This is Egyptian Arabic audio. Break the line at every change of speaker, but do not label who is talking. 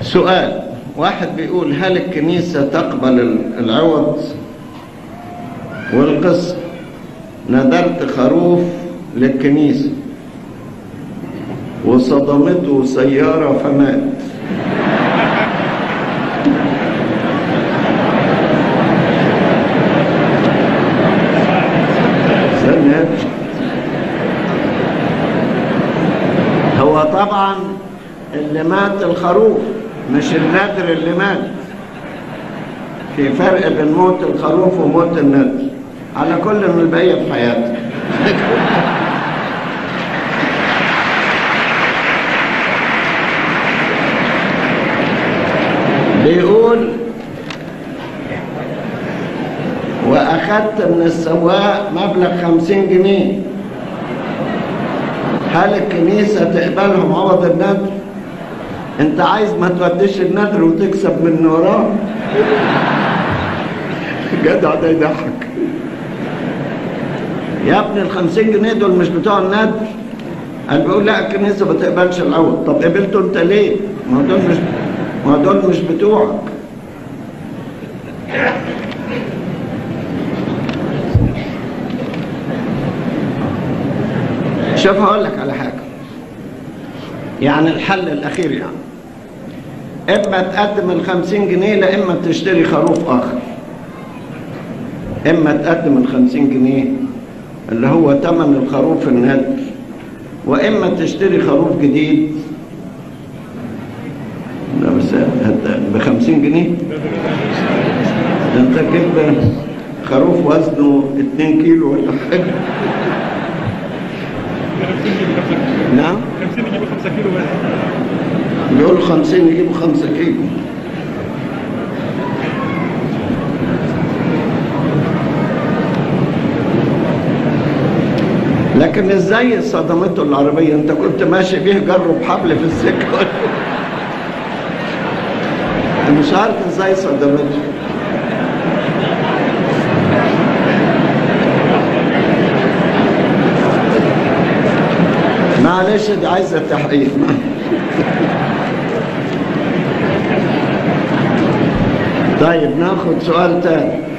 سؤال واحد بيقول هل الكنيسة تقبل العوض والقسط نذرت خروف للكنيسة وصدمته سيارة فمات استنى. هو طبعا اللي مات الخروف مش النذر اللي مات في فرق بين موت الخروف وموت النذر على كل من البقية في حياتك بيقول وأخذت من السواق مبلغ خمسين جنيه هل الكنيسة تقبلهم عوض النذر؟ انت عايز ما توديش النذر وتكسب من وراه جدع ده يضحك يا ابني الخمسين جنيه دول مش بتوع النذر قال بيقول لا الكنيسة ما تقبلش العوض طب قبلته انت ليه؟ ما دول مش ما دول مش بتوعك شوف هقول لك على حاجة يعني الحل الأخير يعني إما تقدم الخمسين جنيه لا إما تشتري خروف آخر إما تقدم الخمسين جنيه اللي هو تمن الخروف النذر وإما تشتري خروف جديد لا بس ب 50 جنيه ده انت تجيب خروف وزنه 2 كيلو ولا حاجه نعم
50 يجيبوا 5 كيلو بس
بيقولوا 50 يجيبوا 5 كيلو لكن ازاي صدمته العربيه انت كنت ماشي بيه جرب حبل في السكه مش عارف ازاي صدمته معلش دي عايزه تحقيق طيب ناخد سؤال تاني